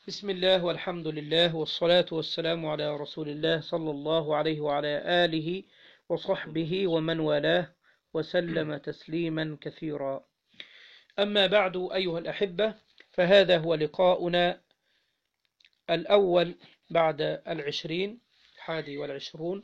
بسم الله والحمد لله والصلاة والسلام على رسول الله صلى الله عليه وعلى آله وصحبه ومن والاه وسلم تسليما كثيرا أما بعد أيها الأحبة فهذا هو لقاؤنا الأول بعد العشرين الحادي والعشرون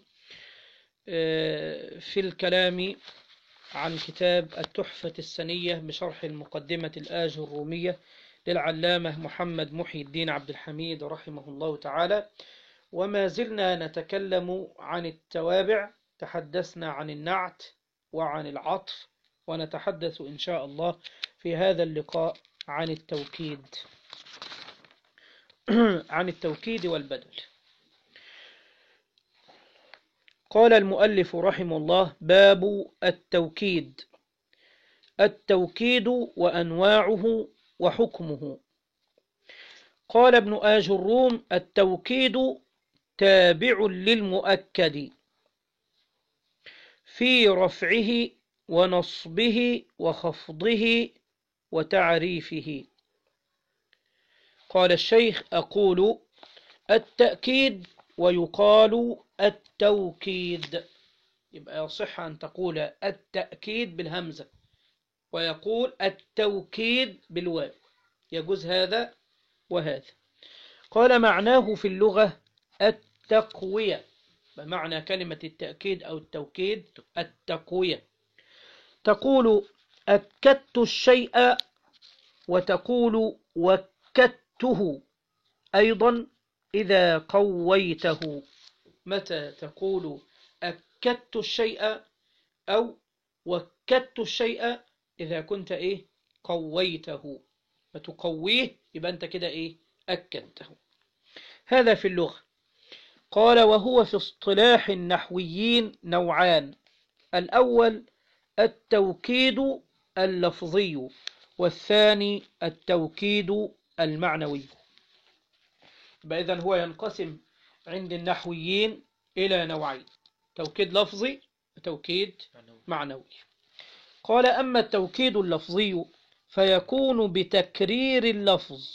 في الكلام عن كتاب التحفة السنية بشرح المقدمة الآج الرومية للعلامة محمد محي الدين عبد الحميد رحمه الله تعالى وما زلنا نتكلم عن التوابع تحدثنا عن النعت وعن العطف ونتحدث إن شاء الله في هذا اللقاء عن التوكيد عن التوكيد والبدل قال المؤلف رحمه الله باب التوكيد التوكيد وأنواعه وحكمه قال ابن آج الروم التوكيد تابع للمؤكد في رفعه ونصبه وخفضه وتعريفه قال الشيخ أقول التأكيد ويقال التوكيد يبقى يصح أن تقول التأكيد بالهمزة ويقول التوكيد بالواو يجوز هذا وهذا قال معناه في اللغة التقوية بمعنى كلمة التأكيد أو التوكيد التقوية تقول أكدت الشيء وتقول وكدته أيضا إذا قويته متى تقول أكدت الشيء أو وكدت الشيء إذا كنت إيه قويته فتقويه يبقى أنت كده إيه أكدته هذا في اللغة قال وهو في اصطلاح النحويين نوعان الأول التوكيد اللفظي والثاني التوكيد المعنوي إذن هو ينقسم عند النحويين إلى نوعين توكيد لفظي وتوكيد معنوي قال أما التوكيد اللفظي فيكون بتكرير اللفظ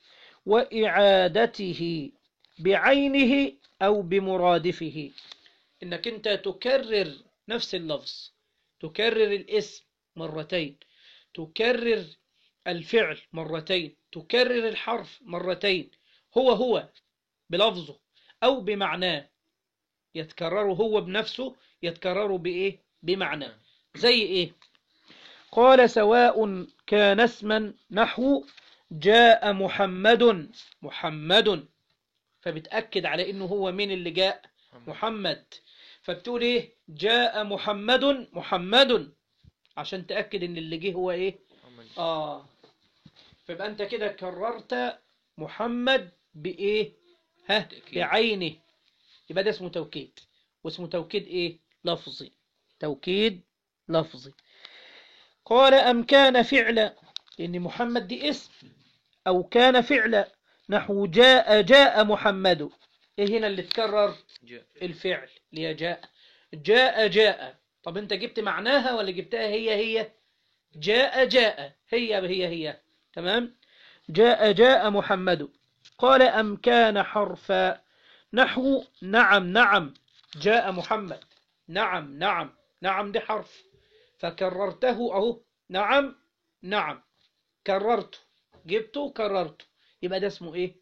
وإعادته بعينه أو بمرادفه إنك أنت تكرر نفس اللفظ تكرر الاسم مرتين تكرر الفعل مرتين تكرر الحرف مرتين هو هو بلفظه أو بمعناه يتكرر هو بنفسه يتكرر بإيه بمعناه زي إيه قال سواء كان اسما نحو جاء محمد محمد فبتأكد على إنه هو مين اللي جاء محمد فبتقول إيه جاء محمد محمد عشان تأكد إن اللي جه هو إيه آه فيبقى أنت كده كررت محمد بإيه ها بعينه يبقى ده اسمه توكيد واسمه توكيد إيه لفظي توكيد لفظي قال أم كان فعلا لأن محمد دي اسم أو كان فعلا نحو جاء جاء محمد إيه هنا اللي تكرر الفعل اللي جاء جاء جاء طب أنت جبت معناها ولا جبتها هي هي جاء جاء هي هي هي تمام جاء جاء محمد قال أم كان حرفا نحو نعم نعم جاء محمد نعم نعم نعم دي حرف فكررته أهو نعم نعم كررته جبته كررته يبقى ده اسمه ايه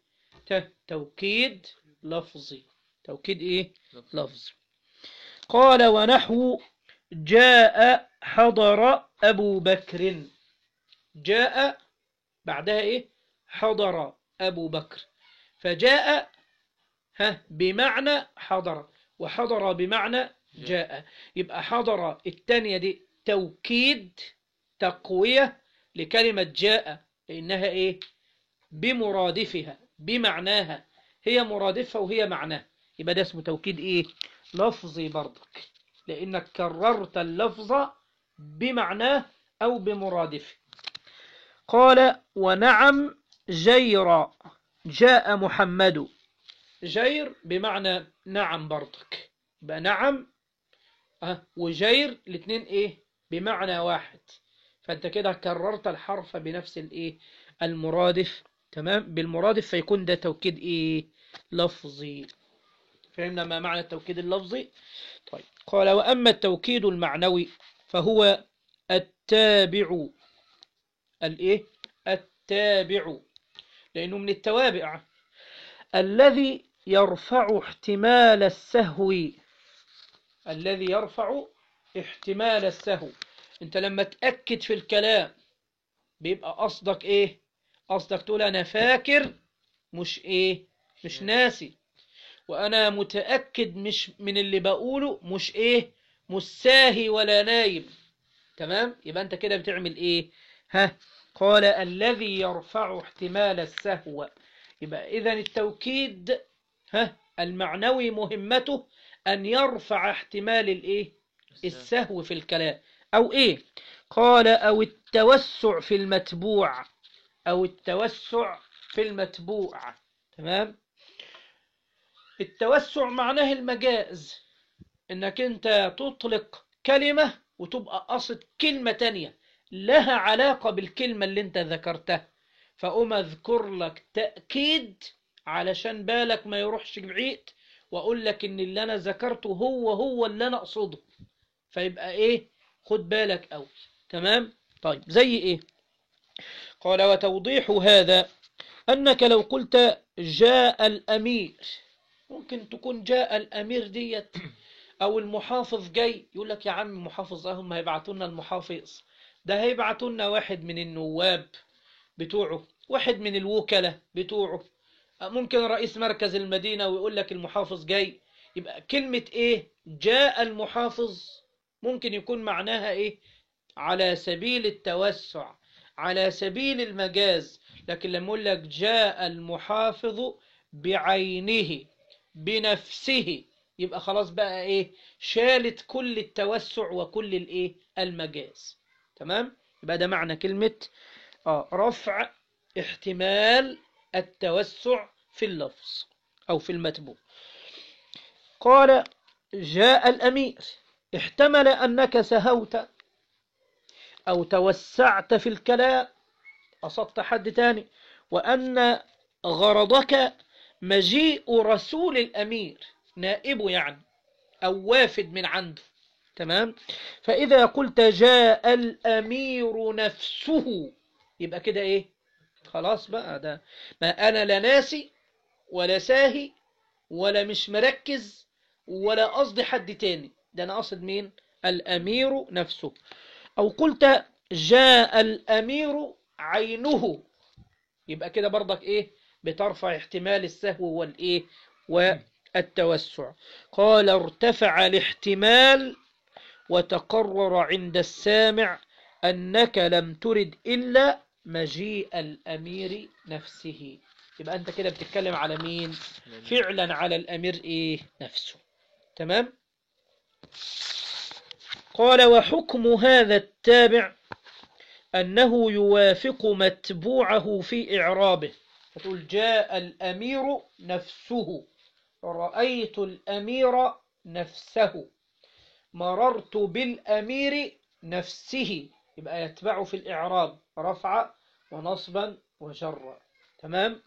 توكيد لفظي توكيد ايه لفظي قال ونحو جاء حضر أبو بكر جاء بعدها ايه حضر أبو بكر فجاء ها بمعنى حضر وحضر بمعنى جاء يبقى حضر الثانية دي توكيد تقوية لكلمة جاء لأنها إيه بمرادفها بمعناها هي مرادفها وهي معناها يبقى ده اسمه توكيد إيه لفظي برضك لأنك كررت اللفظ بمعناه أو بمرادفه قال ونعم جير جاء محمد جير بمعنى نعم برضك يبقى نعم أه وجير الاثنين ايه بمعنى واحد فانت كده كررت الحرف بنفس الايه المرادف تمام بالمرادف فيكون ده توكيد ايه لفظي فهمنا ما معنى التوكيد اللفظي طيب قال وأما التوكيد المعنوي فهو التابع الايه التابع لأنه من التوابع الذي يرفع احتمال السهو الذي يرفع احتمال السهو انت لما تأكد في الكلام بيبقى قصدك ايه قصدك تقول انا فاكر مش ايه مش ناسي وانا متأكد مش من اللي بقوله مش ايه مش ساهي ولا نايم تمام يبقى انت كده بتعمل ايه ها قال الذي يرفع احتمال السهو يبقى اذا التوكيد ها المعنوي مهمته ان يرفع احتمال الايه السهو في الكلام او ايه قال او التوسع في المتبوع او التوسع في المتبوع تمام التوسع معناه المجاز انك انت تطلق كلمة وتبقى قصد كلمة تانية لها علاقة بالكلمة اللي انت ذكرتها فأقوم أذكر لك تأكيد علشان بالك ما يروحش بعيد وأقول لك إن اللي أنا ذكرته هو هو اللي أنا أقصده فيبقى إيه خد بالك أوي تمام طيب زي إيه قال وتوضيح هذا أنك لو قلت جاء الأمير ممكن تكون جاء الأمير ديت أو المحافظ جاي يقول لك يا عم المحافظ هم هيبعتوا لنا المحافظ ده هيبعتوا لنا واحد من النواب بتوعه واحد من الوكلاء بتوعه ممكن رئيس مركز المدينة ويقول لك المحافظ جاي يبقى كلمة ايه جاء المحافظ ممكن يكون معناها ايه على سبيل التوسع على سبيل المجاز لكن لما يقول لك جاء المحافظ بعينه بنفسه يبقى خلاص بقى ايه شالت كل التوسع وكل الايه المجاز تمام يبقى ده معنى كلمة آه رفع احتمال التوسع في اللفظ أو في المتبوع قال جاء الأمير احتمل أنك سهوت أو توسعت في الكلام أصبت حد تاني وأن غرضك مجيء رسول الأمير نائبه يعني أو وافد من عنده تمام فإذا قلت جاء الأمير نفسه يبقى كده إيه خلاص بقى ده ما أنا لا ناسي ولا ساهي ولا مش مركز ولا قصدي حد تاني ده أنا قصد مين الأمير نفسه أو قلت جاء الأمير عينه يبقى كده برضك إيه بترفع احتمال السهو والإيه والتوسع قال ارتفع الاحتمال وتقرر عند السامع أنك لم ترد إلا مجيء الأمير نفسه يبقى أنت كده بتتكلم على مين فعلا على الأمير إيه نفسه تمام قال وحكم هذا التابع أنه يوافق متبوعه في إعرابه فتقول جاء الأمير نفسه رأيت الأمير نفسه مررت بالأمير نفسه يبقى يتبع في الإعراب رفع ونصبا وجرا تمام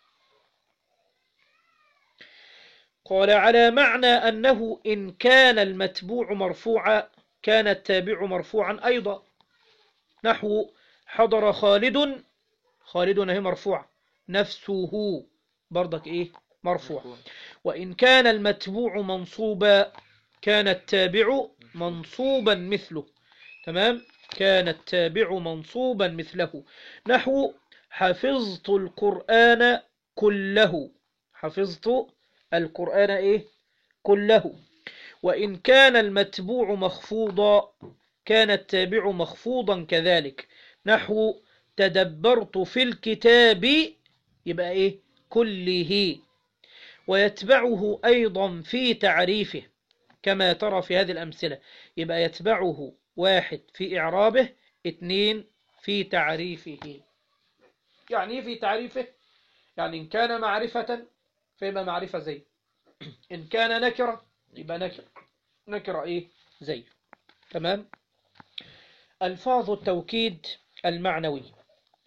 قال على معنى أنه إن كان المتبوع مرفوعا كان التابع مرفوعا أيضا نحو حضر خالد خالد هي مرفوع نفسه برضك إيه مرفوع وإن كان المتبوع منصوبا كان التابع منصوبا مثله تمام كان التابع منصوبا مثله نحو حفظت القرآن كله حفظت القرآن إيه كله وإن كان المتبوع مخفوضا كان التابع مخفوضا كذلك نحو تدبرت في الكتاب يبقى إيه كله ويتبعه أيضا في تعريفه كما ترى في هذه الأمثلة يبقى يتبعه واحد في إعرابه اثنين في تعريفه يعني في تعريفه يعني إن كان معرفة فيبقى معرفة زي إن كان نكرة يبقى نكرة نكرة إيه زي تمام ألفاظ التوكيد المعنوي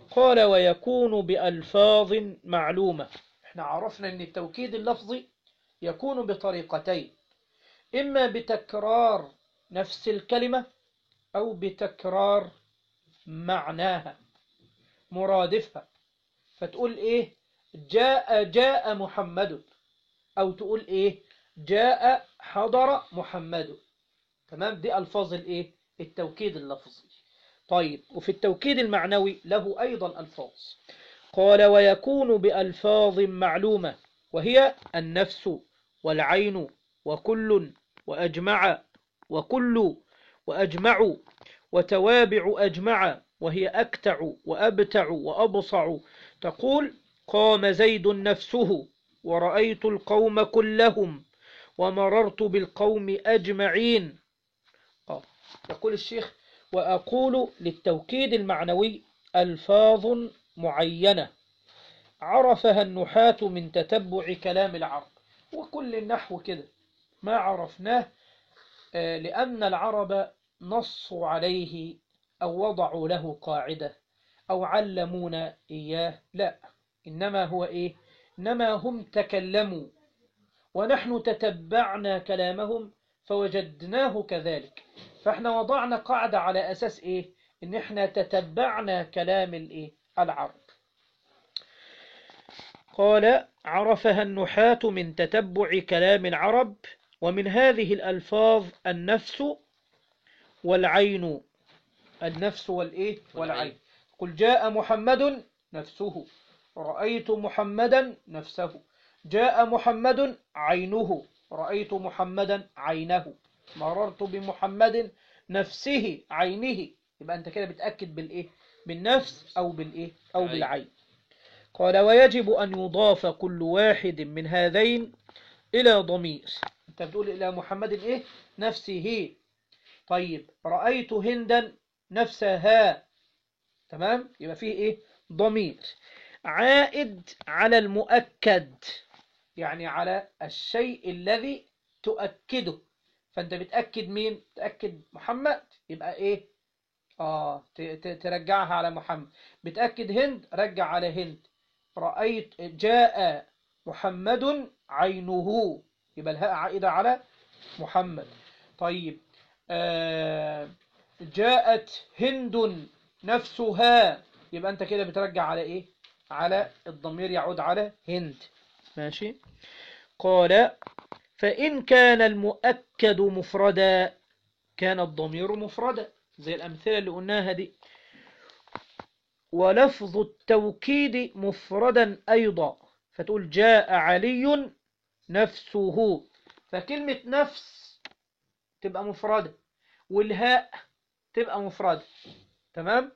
قال ويكون بألفاظ معلومة احنا عرفنا ان التوكيد اللفظي يكون بطريقتين إما بتكرار نفس الكلمة أو بتكرار معناها مرادفها فتقول إيه جاء جاء محمد أو تقول إيه جاء حضر محمد تمام دي ألفاظ الإيه التوكيد اللفظي طيب وفي التوكيد المعنوي له أيضا ألفاظ قال ويكون بألفاظ معلومة وهي النفس والعين وكل وأجمع وكل وأجمع وتوابع أجمع وهي أكتع وأبتع وأبصع تقول قام زيد نفسه ورأيت القوم كلهم ومررت بالقوم أجمعين آه. يقول الشيخ وأقول للتوكيد المعنوي ألفاظ معينة عرفها النحاة من تتبع كلام العرب وكل النحو كده ما عرفناه لأن العرب نصوا عليه أو وضعوا له قاعدة أو علمونا إياه لا إنما هو إيه إنما هم تكلموا ونحن تتبعنا كلامهم فوجدناه كذلك فإحنا وضعنا قاعدة على أساس إيه إن إحنا تتبعنا كلام الإيه العرب قال عرفها النحاة من تتبع كلام العرب ومن هذه الألفاظ النفس والعين النفس والإيه والعين قل جاء محمد نفسه رأيت محمدا نفسه جاء محمد عينه رأيت محمدا عينه مررت بمحمد نفسه عينه يبقى أنت كده بتأكد بالإيه بالنفس أو بالإيه أو بالعين قال ويجب أن يضاف كل واحد من هذين إلى ضمير أنت بتقول إلى محمد إيه نفسه طيب رأيت هندا نفسها تمام يبقى فيه إيه ضمير عائد على المؤكد يعني على الشيء الذي تؤكده فأنت بتأكد مين تأكد محمد يبقى إيه آه ترجعها على محمد بتأكد هند رجع على هند رأيت جاء محمد عينه يبقى الهاء عائدة على محمد طيب آه جاءت هند نفسها يبقى أنت كده بترجع على إيه على الضمير يعود على هند ماشي قال فإن كان المؤكد مفردا كان الضمير مفردا زي الأمثلة اللي قلناها دي ولفظ التوكيد مفردا أيضا فتقول جاء علي نفسه فكلمة نفس تبقى مفردة والهاء تبقى مفردة تمام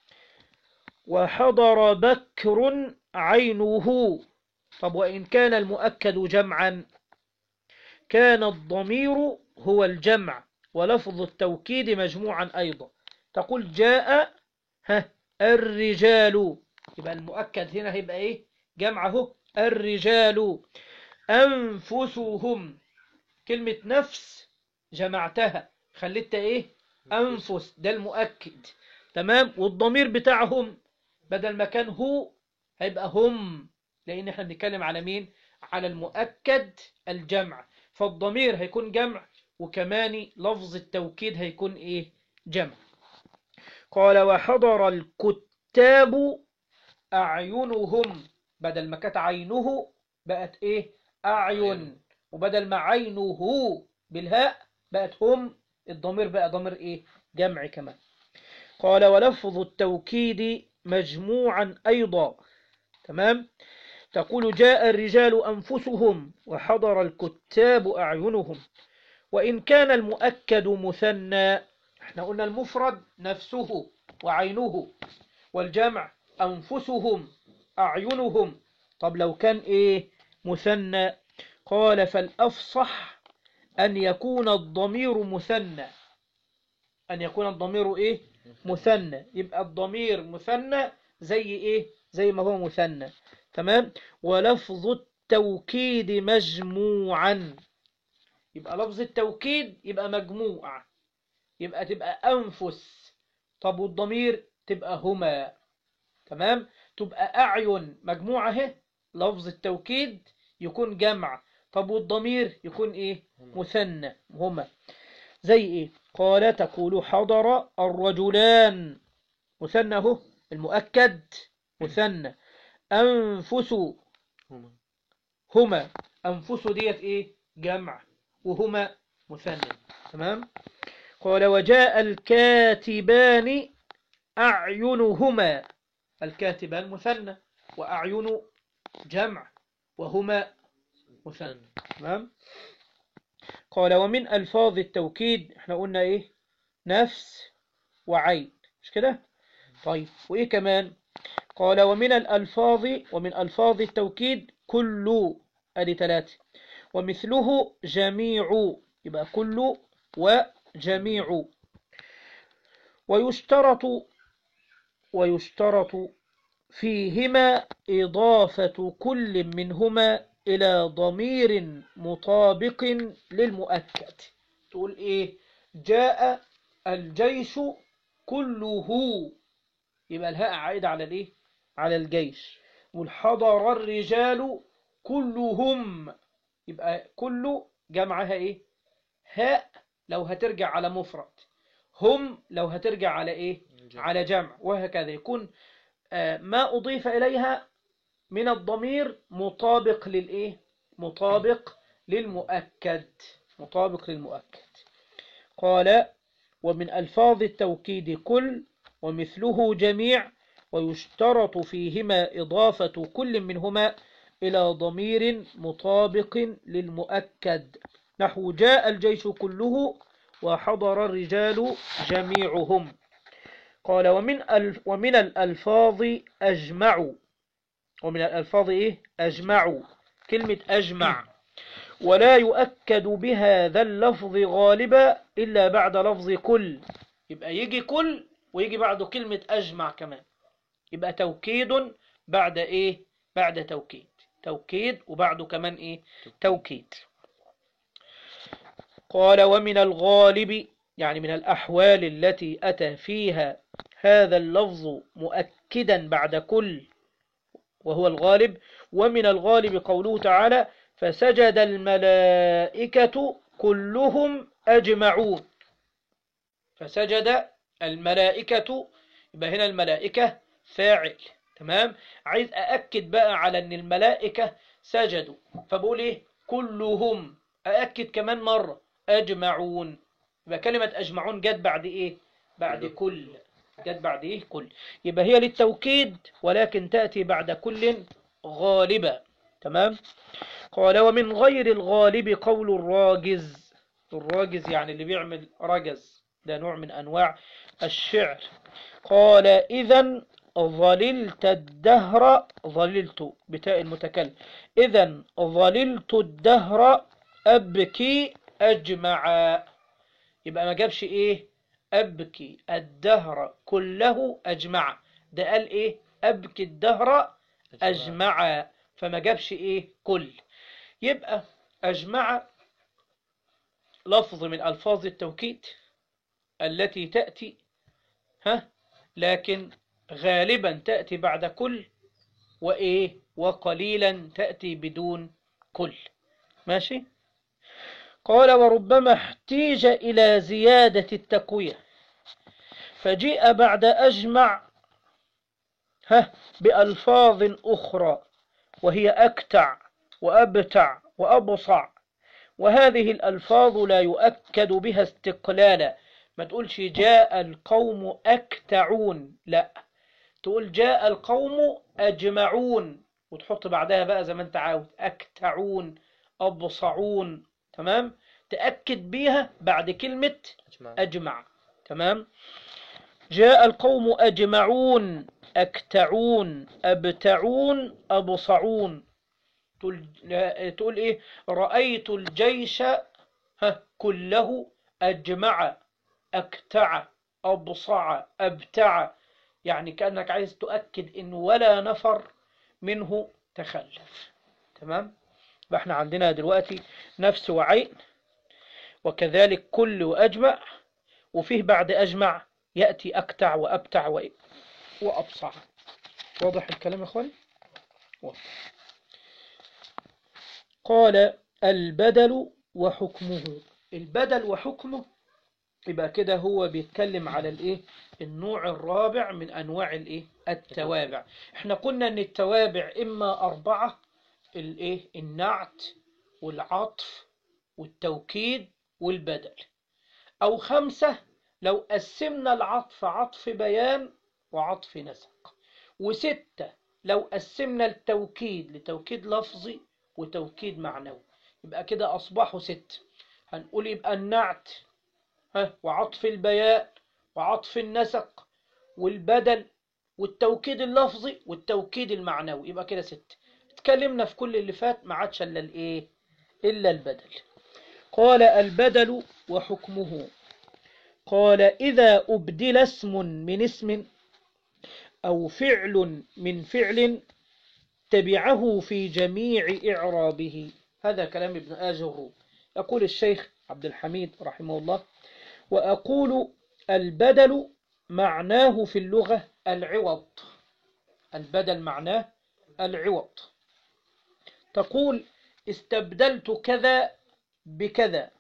وحضر بكر عينه طب وإن كان المؤكد جمعا كان الضمير هو الجمع ولفظ التوكيد مجموعا أيضا تقول جاء ها الرجال يبقى المؤكد هنا هيبقى ايه جمعه الرجال أنفسهم كلمة نفس جمعتها خليتها ايه أنفس ده المؤكد تمام والضمير بتاعهم بدل ما كان هو هيبقى هم لأن احنا بنتكلم على مين على المؤكد الجمع فالضمير هيكون جمع وكمان لفظ التوكيد هيكون ايه جمع قال وحضر الكتاب أعينهم بدل ما كانت عينه بقت إيه أعين وبدل ما عينه بالهاء بقت هم الضمير بقى ضمير إيه جمع كمان قال ولفظ التوكيد مجموعا أيضا تمام تقول جاء الرجال أنفسهم وحضر الكتاب أعينهم وإن كان المؤكد مثنى احنا قلنا المفرد نفسه وعينه والجمع أنفسهم أعينهم طب لو كان إيه مثنى قال فالأفصح أن يكون الضمير مثنى أن يكون الضمير إيه مثنى يبقى الضمير مثنى زي إيه زي ما هو مثنى تمام ولفظ التوكيد مجموعا يبقى لفظ التوكيد يبقى مجموع يبقى تبقى أنفس طب والضمير تبقى هما تمام تبقى أعين مجموعة اهي لفظ التوكيد يكون جمع طب والضمير يكون إيه مثنى هما زي إيه قال تقول حضر الرجلان مثنى اهو المؤكد مثنى أنفس هما هما أنفس ديت إيه جمع وهما مثنى تمام قال وجاء الكاتبان أعينهما الكاتبان مثنى وأعين جمع وهما مثنى تمام قال ومن ألفاظ التوكيد احنا قلنا إيه نفس وعين مش كده طيب وإيه كمان قال ومن الألفاظ ومن ألفاظ التوكيد كل أدي ثلاثة ومثله جميع يبقى كل وجميع ويشترط ويشترط فيهما إضافة كل منهما إلى ضمير مطابق للمؤكد تقول إيه جاء الجيش كله يبقى الهاء عائدة على الإيه على الجيش والحضر الرجال كلهم يبقى كل جمعها إيه هاء لو هترجع على مفرد هم لو هترجع على إيه على جمع وهكذا يكون آه، ما أضيف إليها من الضمير مطابق للإيه مطابق للمؤكد مطابق للمؤكد قال ومن ألفاظ التوكيد كل ومثله جميع ويشترط فيهما إضافة كل منهما إلى ضمير مطابق للمؤكد نحو جاء الجيش كله وحضر الرجال جميعهم قال ومن الف ومن الألفاظ أجمع ومن الألفاظ إيه أجمع كلمة أجمع ولا يؤكد بهذا اللفظ غالبا إلا بعد لفظ كل يبقى يجي كل ويجي بعده كلمة أجمع كمان يبقى توكيد بعد إيه بعد توكيد توكيد وبعده كمان إيه توكيد قال ومن الغالب يعني من الأحوال التي أتى فيها هذا اللفظ مؤكدا بعد كل وهو الغالب ومن الغالب قوله تعالى فسجد الملائكة كلهم أجمعون فسجد الملائكة يبقى هنا الملائكة فاعل تمام عايز أأكد بقى على أن الملائكة سجدوا فبقول إيه كلهم أأكد كمان مرة أجمعون يبقى كلمة أجمعون جت بعد إيه بعد كل جت بعد إيه كل يبقى هي للتوكيد ولكن تأتي بعد كل غالبا تمام قال ومن غير الغالب قول الراجز الراجز يعني اللي بيعمل رجز ده نوع من أنواع الشعر قال إذا ظللت الدهر ظللت بتاء المتكلم إذا ظللت الدهر أبكي أجمع يبقى ما جابش إيه أبكي الدهر كله أجمع ده قال إيه أبكي الدهر أجمع فما جابش إيه كل يبقى أجمع لفظ من ألفاظ التوكيد التي تأتي ها لكن غالبا تأتي بعد كل وإيه وقليلا تأتي بدون كل ماشي قال وربما احتيج إلى زيادة التقوية فجيء بعد أجمع ها بألفاظ أخرى وهي أكتع وأبتع وأبصع وهذه الألفاظ لا يؤكد بها استقلالا ما تقولش جاء القوم أكتعون لا تقول جاء القوم أجمعون وتحط بعدها بقى زي ما انت عاوز أكتعون أبصعون تمام تأكد بيها بعد كلمة أجمع أجمع تمام جاء القوم أجمعون أكتعون أبتعون أبصعون تقول, تقول إيه رأيت الجيش ها كله أجمع أكتع أبصع أبتع يعني كأنك عايز تؤكد إن ولا نفر منه تخلف تمام يبقى احنا عندنا دلوقتي نفس وعين وكذلك كل وأجمع وفيه بعد أجمع يأتي أكتع وأبتع و- وأبصع واضح الكلام يا اخواني واضح قال البدل وحكمه البدل وحكمه يبقى كده هو بيتكلم على الايه النوع الرابع من انواع الايه التوابع احنا قلنا ان التوابع اما اربعة الايه النعت والعطف والتوكيد والبدل او خمسة لو قسمنا العطف عطف بيان وعطف نسق وستة لو قسمنا التوكيد لتوكيد لفظي وتوكيد معنوي يبقى كده أصبحوا ست هنقول يبقى النعت ها وعطف البيان وعطف النسق والبدل والتوكيد اللفظي والتوكيد المعنوي يبقى كده ست اتكلمنا في كل اللي فات ما عادش الا الايه الا البدل قال البدل وحكمه قال إذا أبدل اسم من اسم أو فعل من فعل تبعه في جميع إعرابه هذا كلام ابن آجر يقول الشيخ عبد الحميد رحمه الله وأقول البدل معناه في اللغة العوض البدل معناه العوض تقول استبدلت كذا بكذا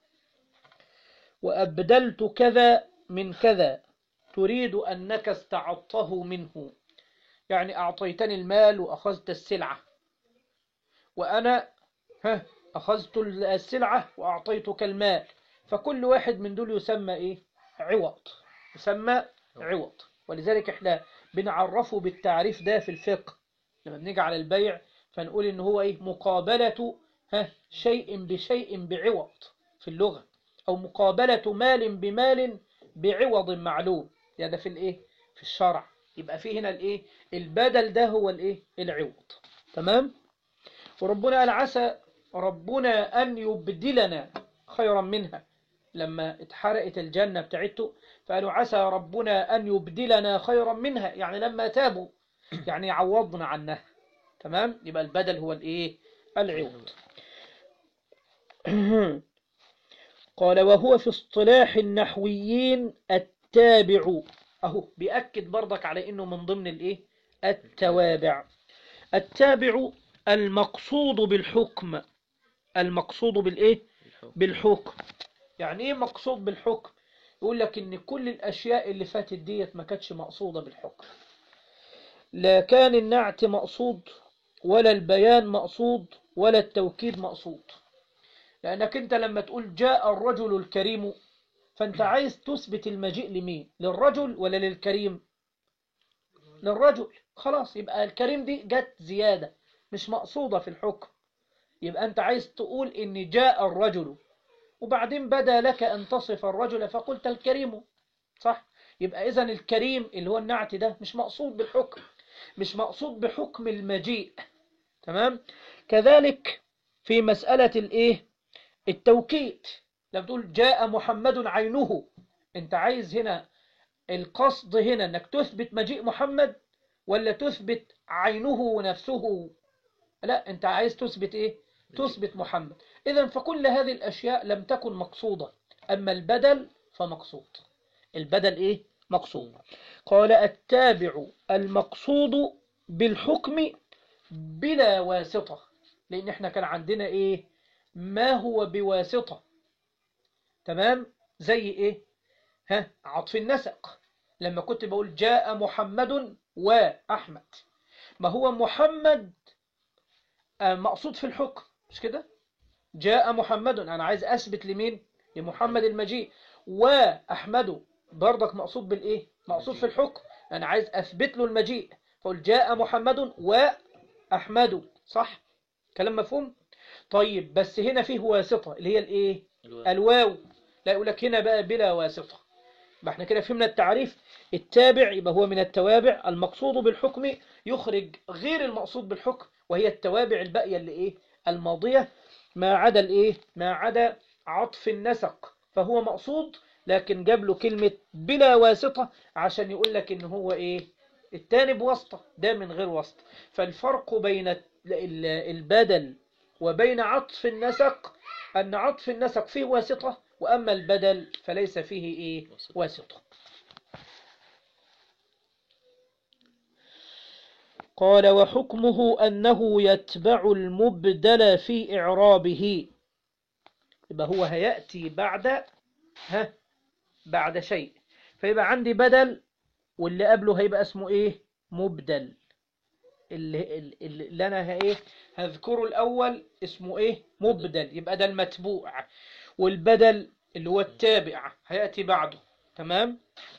وأبدلت كذا من كذا تريد أنك استعطه منه يعني أعطيتني المال وأخذت السلعة وأنا ها أخذت السلعة وأعطيتك المال فكل واحد من دول يسمى إيه عوض يسمى عوض ولذلك إحنا بنعرفه بالتعريف ده في الفقه لما بنيجي على البيع فنقول إن هو إيه مقابلة ها شيء بشيء بعوض في اللغة أو مقابلة مال بمال بعوض معلوم هذا في الإيه في الشرع يبقى فيه هنا الإيه البدل ده هو الإيه العوض تمام وربنا قال عسى ربنا أن يبدلنا خيرا منها لما اتحرقت الجنة بتاعته فقالوا عسى ربنا أن يبدلنا خيرا منها يعني لما تابوا يعني عوضنا عنها تمام يبقى البدل هو الإيه العوض قال وهو في اصطلاح النحويين التابع أهو بيأكد برضك على إنه من ضمن الإيه التوابع التابع المقصود بالحكم المقصود بالإيه بالحكم يعني إيه مقصود بالحكم يقول لك إن كل الأشياء اللي فاتت ديت ما كانتش مقصودة بالحكم لا كان النعت مقصود ولا البيان مقصود ولا التوكيد مقصود لأنك أنت لما تقول جاء الرجل الكريم فأنت عايز تثبت المجيء لمين للرجل ولا للكريم للرجل خلاص يبقى الكريم دي جت زيادة مش مقصودة في الحكم يبقى أنت عايز تقول إن جاء الرجل وبعدين بدا لك أن تصف الرجل فقلت الكريم صح يبقى إذن الكريم اللي هو النعت ده مش مقصود بالحكم مش مقصود بحكم المجيء تمام كذلك في مسألة الإيه التوكيد لما تقول جاء محمد عينه انت عايز هنا القصد هنا انك تثبت مجيء محمد ولا تثبت عينه نفسه لا انت عايز تثبت ايه تثبت محمد اذا فكل هذه الاشياء لم تكن مقصودة اما البدل فمقصود البدل ايه مقصود قال التابع المقصود بالحكم بلا واسطة لان احنا كان عندنا ايه ما هو بواسطة تمام زي ايه ها عطف النسق لما كنت بقول جاء محمد وأحمد ما هو محمد مقصود في الحكم مش كده جاء محمد أنا عايز أثبت لمين لمحمد المجيء وأحمد برضك مقصود بالإيه مقصود في الحكم أنا عايز أثبت له المجيء فقول جاء محمد وأحمد صح كلام مفهوم طيب بس هنا فيه واسطة اللي هي الإيه الواو لا يقول لك هنا بقى بلا واسطة يبقى احنا كده فهمنا التعريف التابع يبقى هو من التوابع المقصود بالحكم يخرج غير المقصود بالحكم وهي التوابع الباقية اللي ايه الماضية ما عدا الايه ما عدا عطف النسق فهو مقصود لكن جاب له كلمة بلا واسطة عشان يقول لك ان هو ايه التاني بواسطة ده من غير واسطة فالفرق بين البدل وبين عطف النسق أن عطف النسق فيه واسطة وأما البدل فليس فيه إيه واسطة قال وحكمه أنه يتبع المبدل في إعرابه يبقى هو هيأتي بعد ها بعد شيء فيبقى عندي بدل واللي قبله هيبقى اسمه ايه مبدل اللي, اللي, اللي انا ايه هذكره الاول اسمه ايه مبدل يبقى ده المتبوع والبدل اللي هو التابع هيأتي بعده تمام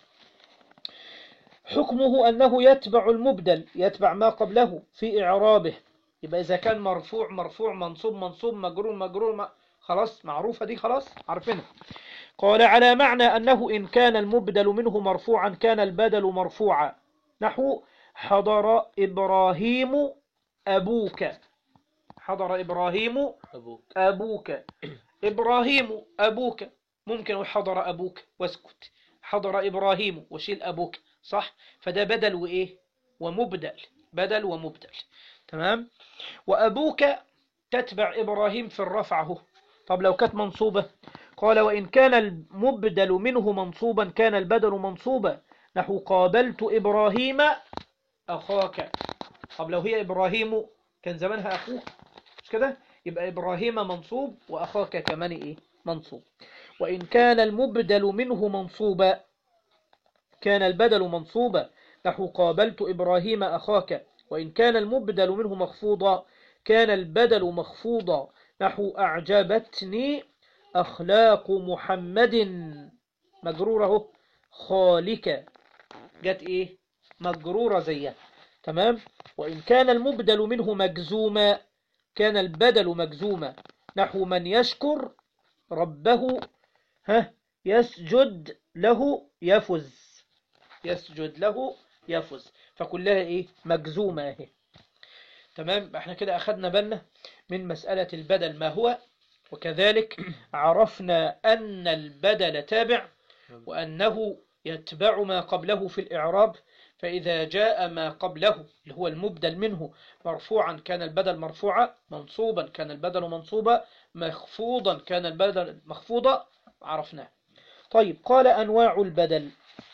حكمه أنه يتبع المبدل يتبع ما قبله في إعرابه يبقى إذا كان مرفوع مرفوع منصوب منصوب مجرور مجرور ما خلاص معروفة دي خلاص عارفينها قال على معنى أنه إن كان المبدل منه مرفوعا كان البدل مرفوعا نحو حضر إبراهيم أبوك حضر إبراهيم أبوك أبوك إبراهيم أبوك ممكن حضر أبوك واسكت حضر إبراهيم وشيل أبوك صح فده بدل وإيه ومبدل بدل ومبدل تمام وأبوك تتبع إبراهيم في الرفع اهو طب لو كانت منصوبة قال وإن كان المبدل منه منصوبا كان البدل منصوبا نحو قابلت إبراهيم أخاك طب لو هي إبراهيم كان زمانها أخوه مش كده يبقى إبراهيم منصوب وأخاك كمان إيه منصوب وإن كان المبدل منه منصوبا كان البدل منصوبا نحو قابلت إبراهيم أخاك وإن كان المبدل منه مخفوضا كان البدل مخفوضا نحو أعجبتني أخلاق محمد مجروره خالك جت إيه مجرورة زيها تمام وإن كان المبدل منه مجزوما كان البدل مجزوما نحو من يشكر ربه ها يسجد له يفز يسجد له يفز فكلها ايه مجزومة اهي تمام احنا كده اخدنا بالنا من مسألة البدل ما هو وكذلك عرفنا أن البدل تابع وأنه يتبع ما قبله في الإعراب فإذا جاء ما قبله اللي هو المبدل منه مرفوعا كان البدل مرفوعا منصوبا كان البدل منصوبا مخفوضا كان البدل مخفوضا عرفناه طيب قال أنواع البدل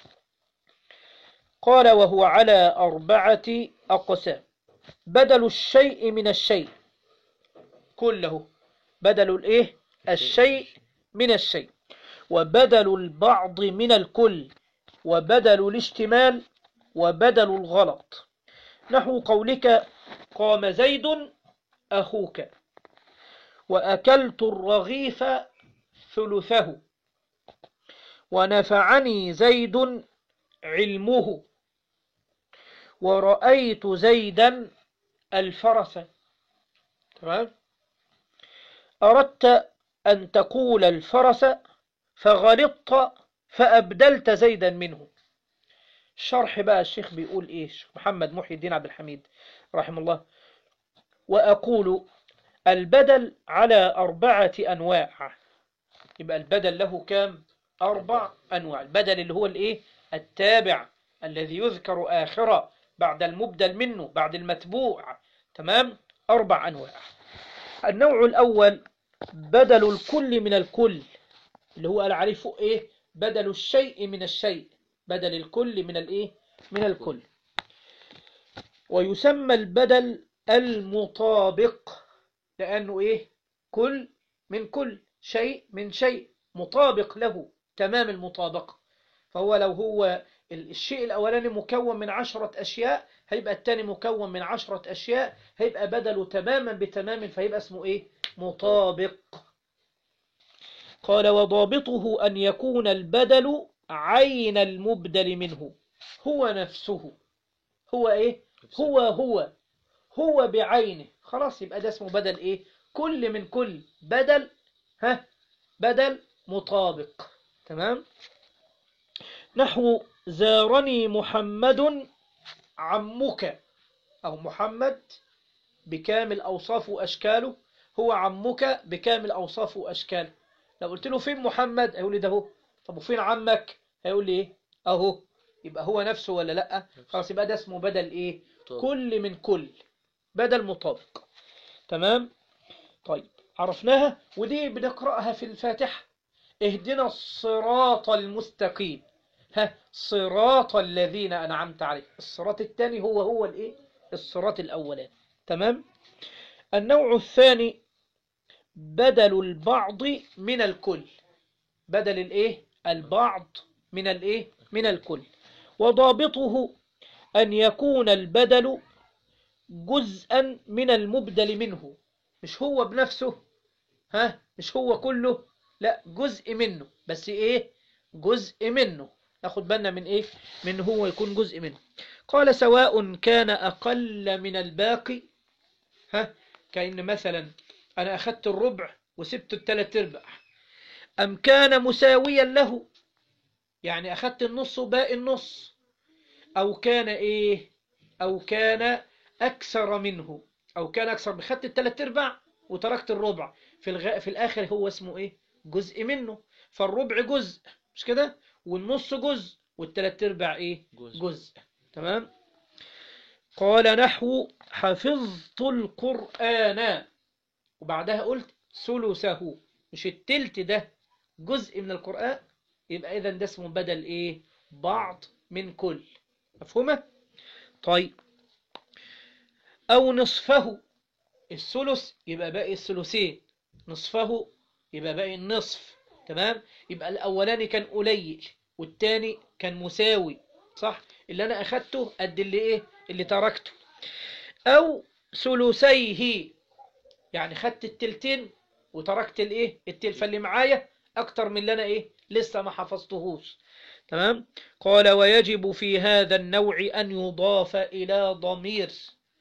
قال وهو على أربعة أقسام بدل الشيء من الشيء كله بدل الإيه الشيء من الشيء وبدل البعض من الكل وبدل الاشتمال وبدل الغلط نحو قولك قام زيد أخوك وأكلت الرغيف ثلثه ونفعني زيد علمه ورأيت زيدا الفرس تمام أردت أن تقول الفرس فغلطت فأبدلت زيدا منه الشرح بقى الشيخ بيقول إيه محمد محي الدين عبد الحميد رحمه الله وأقول البدل على أربعة أنواع يبقى البدل له كام أربع أنواع البدل اللي هو الإيه التابع الذي يذكر آخرة بعد المبدل منه بعد المتبوع تمام أربع أنواع النوع الأول بدل الكل من الكل اللي هو العريف إيه بدل الشيء من الشيء بدل الكل من الإيه من الكل ويسمى البدل المطابق لأنه إيه كل من كل شيء من شيء مطابق له تمام المطابقة فهو لو هو الشيء الأولاني مكون من عشرة أشياء هيبقى الثاني مكون من عشرة أشياء هيبقى بدله تماما بتمام فهيبقى اسمه إيه مطابق قال وضابطه أن يكون البدل عين المبدل منه هو نفسه هو إيه هو هو هو بعينه خلاص يبقى ده اسمه بدل إيه كل من كل بدل ها بدل مطابق تمام نحو زارني محمد عمك أو محمد بكامل أوصاف وأشكاله هو عمك بكامل أوصاف وأشكاله لو قلت له فين محمد هيقول لي ده هو طب وفين عمك هيقول لي ايه اهو يبقى هو نفسه ولا لا خلاص يبقى ده اسمه بدل ايه طب. كل من كل بدل مطابق تمام طيب عرفناها ودي بنقرأها في الفاتحة اهدنا الصراط المستقيم ها صراط الذين أنعمت عليهم الصراط الثاني هو هو الايه الصراط الأولاني تمام النوع الثاني بدل البعض من الكل بدل الايه البعض من الايه من الكل وضابطه أن يكون البدل جزءا من المبدل منه مش هو بنفسه ها مش هو كله لا جزء منه بس ايه جزء منه ناخد بالنا من ايه من هو يكون جزء منه قال سواء كان أقل من الباقي ها كأن مثلا أنا أخذت الربع وسبت الثلاث ارباع أم كان مساويا له يعني أخذت النص وباقي النص أو كان إيه أو كان أكثر منه أو كان أكثر خدت الثلاث ارباع وتركت الربع في الغ... في الآخر هو اسمه إيه جزء منه فالربع جزء مش كده والنص جزء والثلاث ارباع إيه جزء. جزء تمام قال نحو حفظت القرآن وبعدها قلت ثلثه مش التلت ده جزء من القرآن يبقى إذا ده اسمه بدل إيه بعض من كل مفهومة طيب أو نصفه الثلث يبقى باقي الثلثين نصفه يبقى باقي النصف تمام يبقى الأولاني كان قليل والتاني كان مساوي صح اللي أنا أخدته قد اللي إيه اللي تركته أو ثلثيه يعني خدت التلتين وتركت الايه التل فاللي معايا اكتر من اللي انا ايه لسه ما حفظتهوش تمام قال ويجب في هذا النوع ان يضاف الى ضمير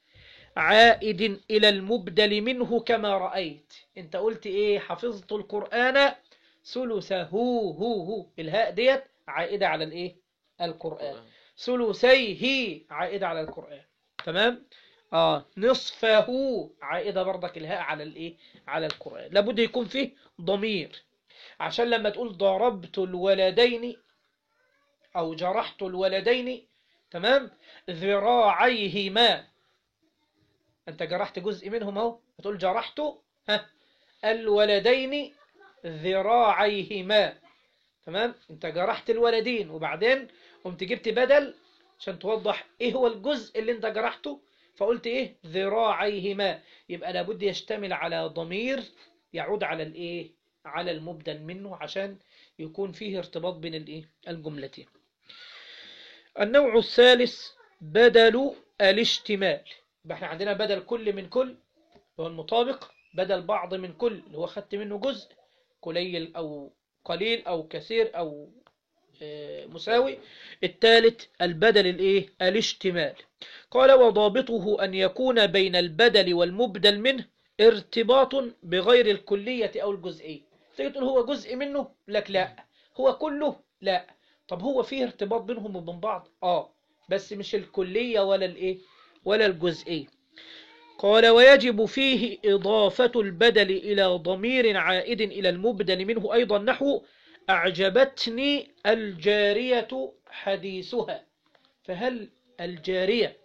عائد الى المبدل منه كما رايت انت قلت ايه حفظت القران ثلثه هو هو الهاء ديت عائده على الايه القران ثلثيه عائده على القران تمام اه نصفه عائده برضك الهاء على الايه على القران لابد يكون فيه ضمير عشان لما تقول ضربت الولدين او جرحت الولدين تمام ذراعيهما انت جرحت جزء منهم اهو هتقول جرحت ها الولدين ذراعيهما تمام انت جرحت الولدين وبعدين قمت جبت بدل عشان توضح ايه هو الجزء اللي انت جرحته فقلت ايه ذراعيهما يبقى لابد يشتمل على ضمير يعود على الايه على المبدل منه عشان يكون فيه ارتباط بين الايه الجملتين النوع الثالث بدل الاشتمال يبقى احنا عندنا بدل كل من كل هو المطابق بدل بعض من كل اللي هو خدت منه جزء قليل او قليل او كثير او آه، مساوي الثالث البدل الايه الاشتمال قال وضابطه أن يكون بين البدل والمبدل منه ارتباط بغير الكلية أو الجزئية تيجي تقول هو جزء منه لك لا هو كله لا طب هو فيه ارتباط بينهم وبين بعض اه بس مش الكلية ولا الايه ولا الجزئية قال ويجب فيه إضافة البدل إلى ضمير عائد إلى المبدل منه أيضا نحو أعجبتني الجارية حديثها فهل الجارية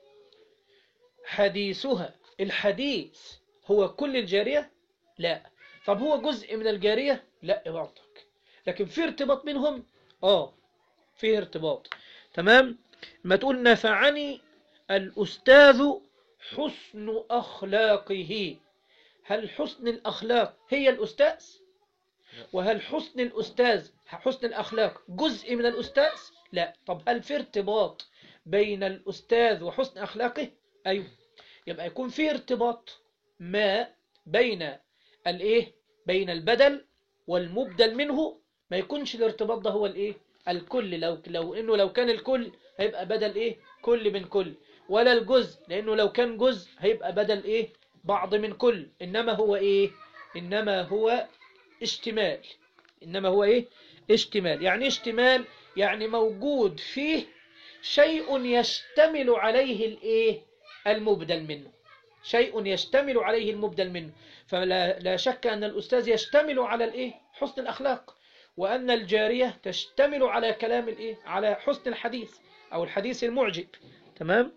حديثها الحديث هو كل الجارية لا طب هو جزء من الجارية لا برضك لكن في ارتباط بينهم اه في ارتباط تمام ما تقول نفعني الأستاذ حسن أخلاقه هل حسن الأخلاق هي الأستاذ وهل حسن الأستاذ حسن الأخلاق جزء من الأستاذ لا طب هل في ارتباط بين الأستاذ وحسن أخلاقه أيوه يبقى يكون في ارتباط ما بين الايه بين البدل والمبدل منه ما يكونش الارتباط ده هو الايه الكل لو لو انه لو كان الكل هيبقى بدل ايه كل من كل ولا الجزء لانه لو كان جزء هيبقى بدل ايه بعض من كل انما هو ايه انما هو اشتمال انما هو ايه اشتمال يعني اشتمال يعني موجود فيه شيء يشتمل عليه الايه المبدل منه شيء يشتمل عليه المبدل منه فلا لا شك أن الأستاذ يشتمل على الإيه حسن الأخلاق وأن الجارية تشتمل على كلام الإيه على حسن الحديث أو الحديث المعجب تمام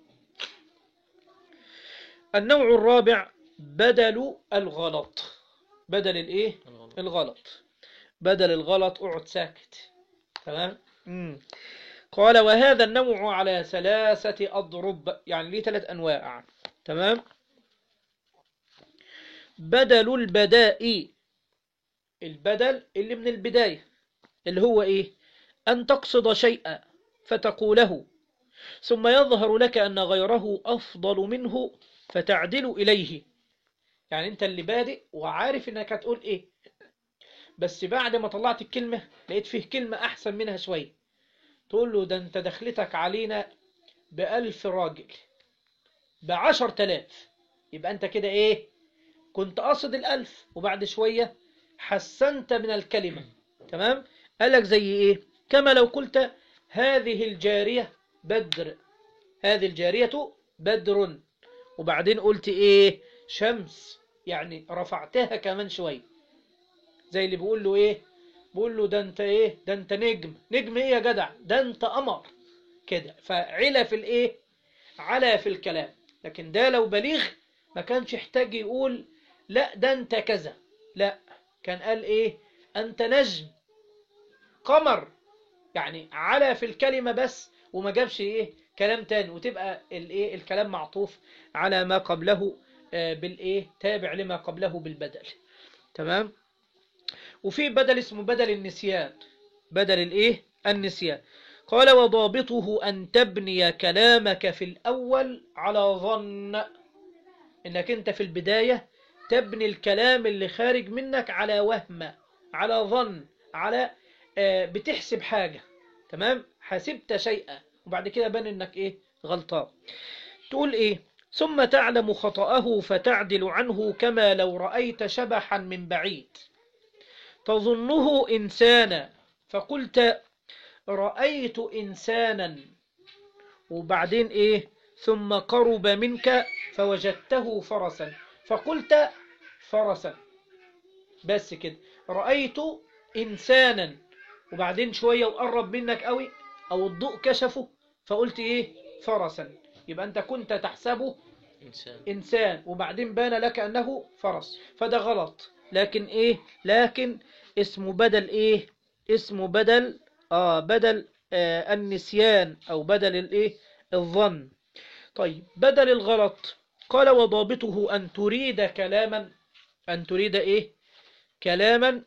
النوع الرابع بدل الغلط بدل الإيه الغلط. الغلط بدل الغلط اقعد ساكت تمام مم. قال وهذا النوع على ثلاثة أضرب يعني ليه ثلاث أنواع تمام بدل البداء البدل اللي من البداية اللي هو إيه أن تقصد شيئا فتقوله ثم يظهر لك أن غيره أفضل منه فتعدل إليه يعني أنت اللي بادئ وعارف أنك هتقول إيه بس بعد ما طلعت الكلمة لقيت فيه كلمة أحسن منها شوية تقول له ده أنت دخلتك علينا بألف راجل بعشر تلاف يبقى أنت كده إيه كنت قاصد الألف وبعد شوية حسنت من الكلمة تمام قال لك زي إيه كما لو قلت هذه الجارية بدر هذه الجارية بدر وبعدين قلت إيه شمس يعني رفعتها كمان شوية زي اللي بيقول له إيه بيقول له ده أنت إيه ده أنت نجم نجم إيه يا جدع ده أنت قمر كده فعلا في الإيه على في الكلام لكن ده لو بليغ ما كانش يحتاج يقول لا ده أنت كذا لا كان قال إيه أنت نجم قمر يعني على في الكلمة بس وما جابش إيه كلام تاني وتبقى الإيه الكلام معطوف على ما قبله آه، بالإيه تابع لما قبله بالبدل تمام وفي بدل اسمه بدل النسيان بدل الإيه النسيان قال وضابطه أن تبني كلامك في الأول على ظن إنك أنت في البداية تبني الكلام اللي خارج منك على وهم على ظن على آه، بتحسب حاجة تمام حسبت شيئا وبعد كده بان انك ايه غلطان تقول ايه ثم تعلم خطأه فتعدل عنه كما لو رأيت شبحا من بعيد تظنه إنسانا فقلت رأيت إنسانا وبعدين إيه ثم قرب منك فوجدته فرسا فقلت فرسا بس كده رأيت إنسانا وبعدين شوية وقرب منك قوي أو الضوء كشفه فقلت إيه فرسا يبقى أنت كنت تحسبه إنسان إنسان وبعدين بان لك أنه فرس فده غلط لكن إيه لكن اسمه بدل إيه اسمه بدل آه بدل آه النسيان أو بدل الإيه الظن طيب بدل الغلط قال وضابطه أن تريد كلاما أن تريد إيه كلاما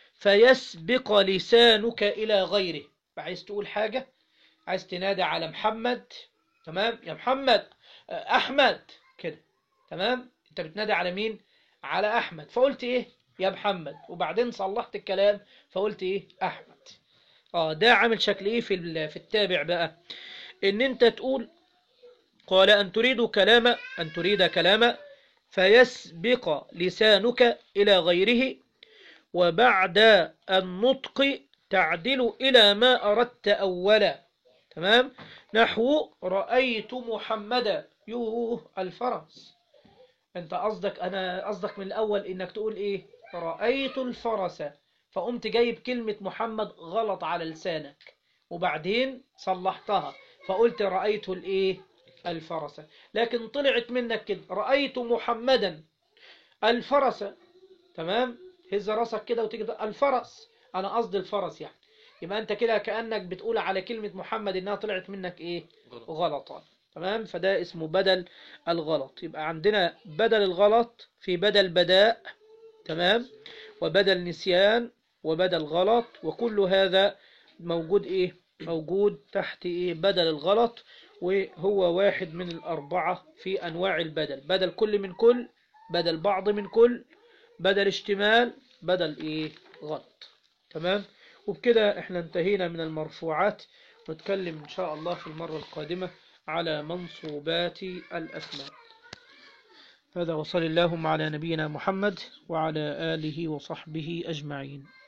فيسبق لسانك إلى غيره عايز تقول حاجة عايز تنادى على محمد تمام يا محمد آه، أحمد كده تمام انت بتنادي على مين على احمد فقلت ايه يا محمد وبعدين صلحت الكلام فقلت ايه احمد اه ده عامل شكل ايه في ال- في التابع بقى ان انت تقول قال ان تريد كلام ان تريد كلام فيسبق لسانك الى غيره وبعد النطق تعدل الى ما اردت اولا تمام نحو رأيت محمدا يوه الفرس انت قصدك انا قصدك من الاول انك تقول ايه رأيت الفرس فقمت جايب كلمة محمد غلط على لسانك وبعدين صلحتها فقلت رأيت الايه الفرس لكن طلعت منك كده رأيت محمدا الفرس تمام هز راسك كده وتيجي تقول الفرس انا قصدي الفرس يعني يبقى انت كده كأنك بتقول على كلمة محمد انها طلعت منك ايه غلط غلطا تمام فده اسمه بدل الغلط يبقى عندنا بدل الغلط في بدل بداء تمام وبدل نسيان وبدل غلط وكل هذا موجود ايه موجود تحت ايه بدل الغلط وهو واحد من الأربعة في أنواع البدل بدل كل من كل بدل بعض من كل بدل اشتمال بدل ايه غلط تمام وبكده احنا انتهينا من المرفوعات نتكلم إن شاء الله في المرة القادمة على منصوبات الأسماء هذا وصل اللهم على نبينا محمد وعلى آله وصحبه أجمعين